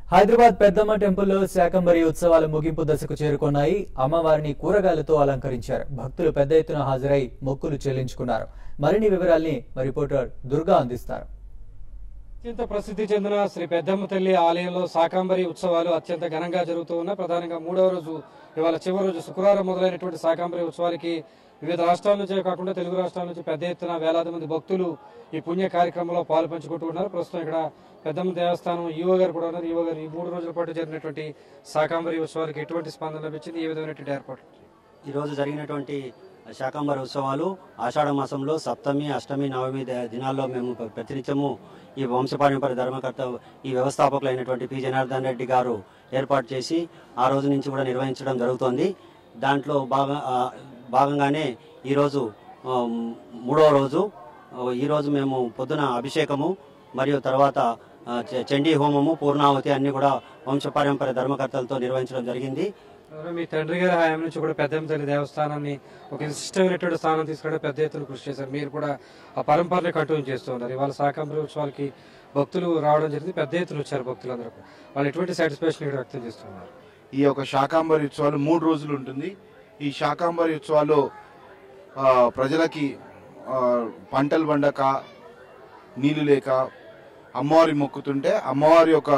హైదరాబాద్ పెద్దమ్మ టెంపుల్లో శాకంబరి ఉత్సవాలు ముగింపు దశకు చేరుకున్నాయి అమ్మవారిని కూరగాయలతో అలంకరించారు భక్తులు పెద్ద ఎత్తున హాజరై మొక్కులు చెల్లించుకున్నారు మరిన్ని వివరాల్ని మా రిపోర్టర్ దుర్గా అందిస్తారు అత్యంత ప్రసిద్ధి చెందిన శ్రీ పెద్దమ్మ తల్లి ఆలయంలో శాకాంబరి ఉత్సవాలు అత్యంత ఘనంగా జరుగుతూ ఉన్నాయి ప్రధానంగా మూడవ రోజు ఇవాళ చివరి రోజు శుక్రవారం మొదలైనటువంటి శాకాంబరి ఉత్సవాలకి వివిధ రాష్ట్రాల నుంచే కాకుండా తెలుగు రాష్ట్రాల నుంచి పెద్ద ఎత్తున వేలాది మంది భక్తులు ఈ పుణ్య కార్యక్రమంలో పాలు పంచుకుంటూ ఉన్నారు ప్రస్తుతం ఇక్కడ పెద్దమ్మ దేవస్థానం ఈవో గారు కూడా ఉన్నారు ఈవో గారు ఈ మూడు రోజుల పాటు జరిగినటువంటి శాకాంబరి ఉత్సవాలకి ఎటువంటి స్పందన లభించింది ఏ విధమైనటువంటి ఏర్పాట్లు ఈరోజు జరిగినటువంటి శాకంబర ఉత్సవాలు ఆషాఢ మాసంలో సప్తమి అష్టమి నవమి ద- దినాల్లో మేము ప్ర- ప్రతినిత్యము ఈ వంశపారంపర్య ధర్మకర్త ఈ వ్యవస్థాపకులైనటువంటి పి జనార్దన్ రెడ్డి గారు ఏర్పాటు చేసి ఆ రోజు నుంచి కూడా నిర్వహించడం జరుగుతోంది దాంట్లో భాగ ఆ, భాగంగానే ఈరోజు ఆ, మూడవ రోజు ఆ, ఈరోజు మేము పొద్దున అభిషేకము మరియు తర్వాత ఆ, చ- చండీ హోమము పూర్ణావతి అన్ని కూడా వంశపారంపర్య ధర్మకర్తలతో నిర్వహించడం జరిగింది ఎవరో మీ తండ్రి గారి హయాం నుంచి కూడా పెద్దమ్మ తల్లి దేవస్థానాన్ని ఒక విశిష్టమైనటువంటి స్థానం తీసుకురావడం పెద్ద ఎత్తున కృషి చేశారు మీరు కూడా ఆ పరంపరని కంటిన్యూ చేస్తూ ఉన్నారు ఇవాళ శాకంబరి ఉత్సవాలకి భక్తులు రావడం జరిగింది పెద్ద ఎత్తున వచ్చారు భక్తులందరూ కూడా. వాళ్ళు ఎటువంటి సాటిస్ఫాక్షన్ ఇక్కడ వ్యక్తం చేస్తున్నారు ఈ యొక్క శాకాంబరి ఉత్సవాలు మూడు రోజులు ఉంటుంది ఈ శాకాంబరి ఉత్సవాల్లో ఆ, ప్రజలకి ఆ, పంటలు పండక నీళ్లు లేక అమ్మవారి మొక్కుతుంటే అమ్మవారి యొక్క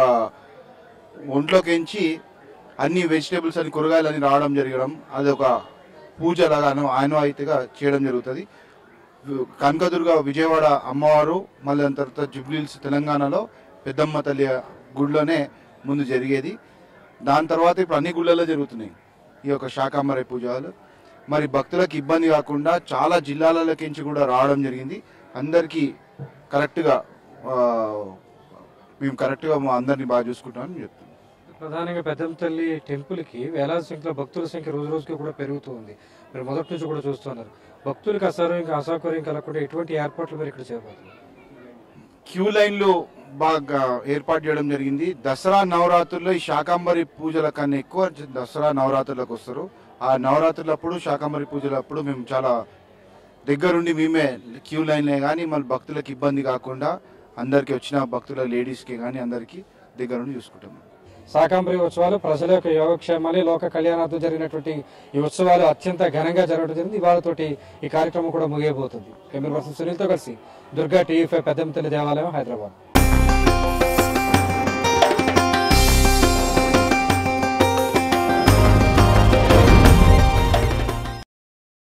ఒంట్లోకించి అన్ని వెజిటేబుల్స్ అని కూరగాయలు అని రావడం జరగడం అది ఒక పూజలాగా ఆనవాయితీగా చేయడం జరుగుతుంది కనకదుర్గ విజయవాడ అమ్మవారు మళ్ళీ దాని తర్వాత జుబ్లీల్స్ తెలంగాణలో పెద్దమ్మ తల్లి గుడిలోనే ముందు జరిగేది దాని తర్వాత ఇప్పుడు అన్ని గుళ్ళల్లో జరుగుతున్నాయి ఈ యొక్క శాకాంబరి పూజలు మరి భక్తులకు ఇబ్బంది కాకుండా చాలా జిల్లాలలోకించి కూడా రావడం జరిగింది అందరికీ కరెక్ట్గా ఆ, మేము కరెక్ట్గా మా అందరినీ బాగా చూసుకుంటామని చెప్తున్నాం ప్రధానంగా పెద్దమ్మ తల్లి టెంపుల్ కి వేలాది సంఖ్యలో భక్తుల సంఖ్య రోజు రోజుకి కూడా పెరుగుతూ ఉంది మీరు మొదటి నుంచి కూడా చూస్తున్నారు భక్తులకు అసౌకర్యం అసౌకర్యం కలగకుండా ఎటువంటి ఏర్పాట్లు మీరు ఇక్కడ చేయబోతున్నారు క్యూ లైన్లు బాగా ఏర్పాటు చేయడం జరిగింది దసరా నవరాత్రుల్లో ఈ శాకాంబరి పూజల కన్నా ఎక్కువ దసరా నవరాత్రులకు వస్తారు ఆ నవరాత్రులప్పుడు శాకాంబరి పూజలప్పుడు మేము చాలా దగ్గరుండి మేమే క్యూ లైన్లే కానీ మళ్ళీ భక్తులకు ఇబ్బంది కాకుండా అందరికి వచ్చిన భక్తుల లేడీస్కి కానీ అందరికీ దగ్గరుండి చూసుకుంటాం శాకాంబరి ఉత్సవాలు ప్రజల యొక్క యోగక్షేమాలు లోక కళ్యాణార్థం జరిగినటువంటి ఈ ఉత్సవాలు అత్యంత ఘనంగా జరగడం జరిగింది ఇవాళతోటి ఈ కార్యక్రమం కూడా ముగియబోతుంది కెమెరా పర్సన్ సునీల్తో కలిసి దుర్గా టీవీ ఫైవ్ పెద్దమ్మ తల్లి దేవాలయం హైదరాబాద్